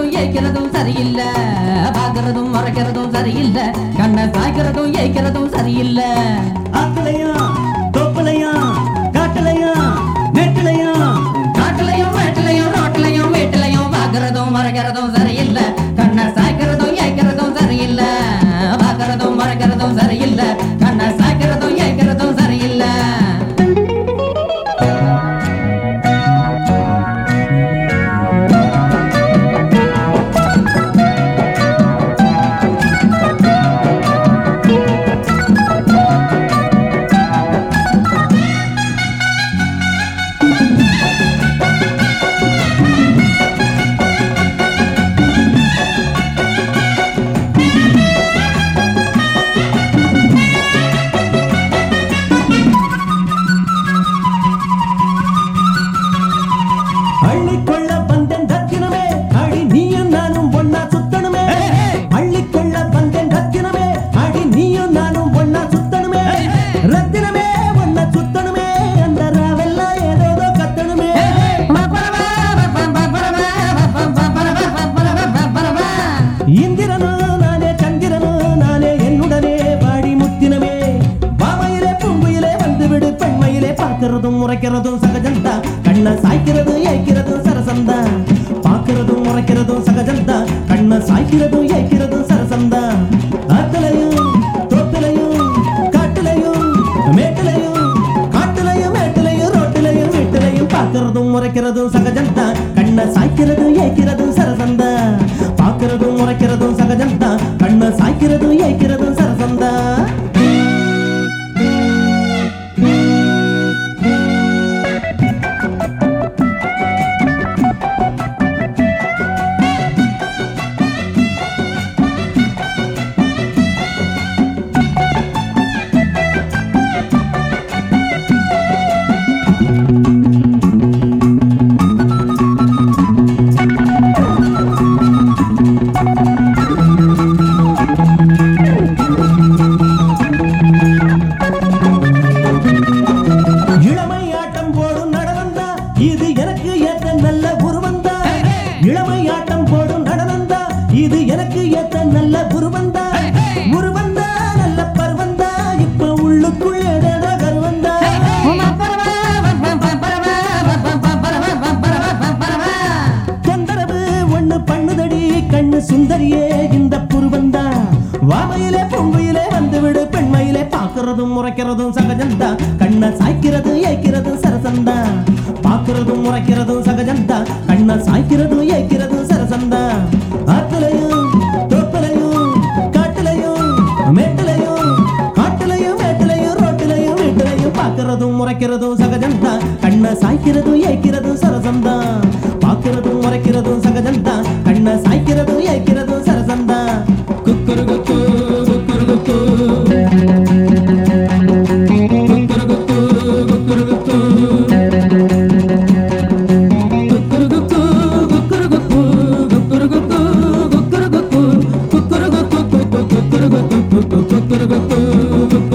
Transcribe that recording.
சாய்க்கிறதும் ஏய்க்கிறதும் சரியில்லை பாக்குறதும் மறைக்கிறதும் சரியில்லை கண்ணை சாய்க்கிறதும் ஏய்க்கிறதும் சரியில்லை ஆக்கலையும் தொப்பலையும் காட்டலையும் நெட்டலையும் காட்டுலயும் மேட்டுலயும் ரோட்டுலயும் வீட்டுலயும் பாக்குறதும் மறைக்கிறதும் சரியில்லை கண்ணை சாய்க்கிறதும் ஏய்க்கிறதும் சரியில்லை பாக்குறதும் மறைக்கிறதும் சரியில்லை கண்ணை சாய்க்கிறதும் ஏய்க்கிறதும் சரியில்லை அள்ளிக்கொள்ள வந்தேன் ரத்தினமே அடி நீயும் நானும் ஒன்னா சுத்தணுமே அள்ளிக்கொள்ள வந்தேன் ரத்தினமே அடி நீயும் நானும் ஒன்னா சுத்தணுமே ரத்தினமே ஒன்னா சுத்தணுமே அந்த ராவெல்லாம் ஏதோதோ கத்தணுமே இந்திரனும் நானே சந்திரனும் நானே என்னுடனே பாடி முத்தினமே பாமையிலே பூங்குயிலே வந்துவிடு பெண்மையிலே பார்க்கிறதும் முறைக்கிறதும் சகஜந்தா கண்ண சாய்க்கிறது ஏய்க்கிறதும் சரசந்தா பார்க்கிறதும் முறைக்கிறதும் சகஜந்தா கண்ண சாய்க்கிறதும் ஏய்க்கிறதும் சரசந்தா ஆத்தலையும் தோப்பிலையும் காட்டுலையும் மேட்டுலையும் காட்டுலையும் மேட்டுலையும் ரோட்டுலையும் வீட்டுலையும் பார்க்கிறதும் முறைக்கிறதும் சகஜந்தா கண்ண சாய்க்கிறதும் ஏய்க்கிறதும் சரசந்தா பார்க்கிறதும் முறைக்கிறதும் சகஜந்தா கண்ண சாய்க்கிறதும் ஏய்க்கிறதும் சரசந்தா இளமை ஆட்டம் போடும் நடனந்தா இது எனக்கு ஏத்த நல்ல உருவந்தா இளமை ஆட்டம் போடும் நடனந்தா இது எனக்கு ஏத்த நல்ல உருவந்தா உருவந்தா நல்ல பருவந்தா இப்ப உள்ளுக்குள் ஏதேதோ கருவந்தா தொந்தரவு ஒண்ணு பண்ணுதடி கண்ணு சுந்தரியே இந்த புருவந்தா வாமையிலே பொங்கையிலே வந்துவிடு பெண்மையிலே பாக்குறதும் முறைக்கிறதும் சகஜந்தா கண்ண சாய்க்கிறது ஏய்க்கிறதும் சரசந்தா பாக்குறதும் முறைக்கிறதும் சகஜந்தா கண்ண சாய்க்கிறதும் ஏய்க்கிறதும் சரசந்தா ஆத்துலையும் தோப்புலையும் காட்டுலையும் மேட்டுலையும் காட்டுலையும் மேட்டுலையும் ரோட்டுலையும் வீட்டுலையும் பாக்குறதும் முறைக்கிறதும் சகஜந்தா கண்ண சாய்க்கிறதும் ஏய்க்கிறதும் சரசந்தா பாக்குறதும் முறைக்கிறதும் சகஜந்தா கண்ண சாய்க்கிறதும் ஏய்க்கிறதும் சரசந்தா குக்குரு குக்கு குக்குரு குக்கு குக்குரு குக்கு குக்குரு குக்கு குக்குரு குக்கு குக்குரு குக்கு குக்குரு குக்கு குக்குரு குக்கு குக்குரு குக்கு குக்குரு குக்கு குக்குரு குக்கு குக்குரு குக்கு